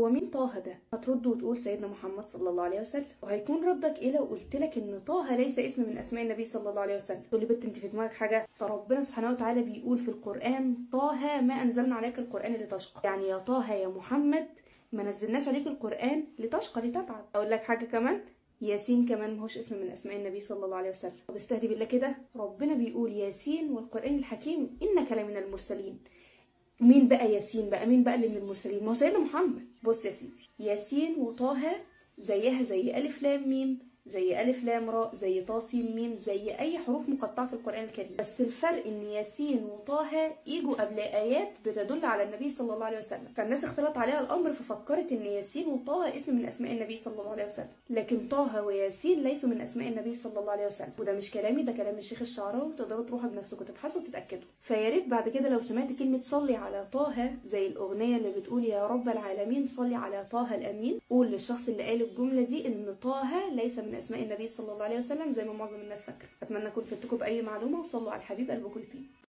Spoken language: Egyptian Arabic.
هو مين طه ده هترد وتقول سيدنا محمد صلى الله عليه وسلم وهيكون ردك ايه لو قلت لك ان طه ليس اسم من اسماء النبي صلى الله عليه وسلم تقول لي بنت انت في دماغك حاجه فربنا سبحانه وتعالى بيقول في القران طه ما انزلنا عليك القران لتشقى يعني يا طه يا محمد ما نزلناش عليك القران لتشقى لتتعب اقول لك حاجه كمان ياسين كمان ماهوش اسم من اسماء النبي صلى الله عليه وسلم طب استهدي بالله كده ربنا بيقول ياسين والقران الحكيم انك لمن المرسلين مين بقى ياسين بقى مين بقى اللي من المرسلين ما هو سيدنا محمد بص يا سيدي ياسين وطه زيها زي الف لام ميم زي ألف لام راء زي طا سين ميم زي أي حروف مقطعة في القرآن الكريم بس الفرق إن ياسين وطه يجوا قبل آيات بتدل على النبي صلى الله عليه وسلم فالناس اختلط عليها الأمر ففكرت إن ياسين وطه اسم من أسماء النبي صلى الله عليه وسلم لكن طه وياسين ليسوا من أسماء النبي صلى الله عليه وسلم وده مش كلامي ده كلام الشيخ الشعراوي تقدروا تروحوا بنفسكم تبحثوا وتتأكدوا فيا ريت بعد كده لو سمعت كلمة صلي على طه زي الأغنية اللي بتقول يا رب العالمين صلي على طه الأمين قول للشخص اللي قال الجملة دي إن طه ليس من أسماء النبي صلى الله عليه وسلم زي ما معظم الناس فاكره اتمنى اكون فدتكم باي معلومه وصلوا على الحبيب قلبكم يطيب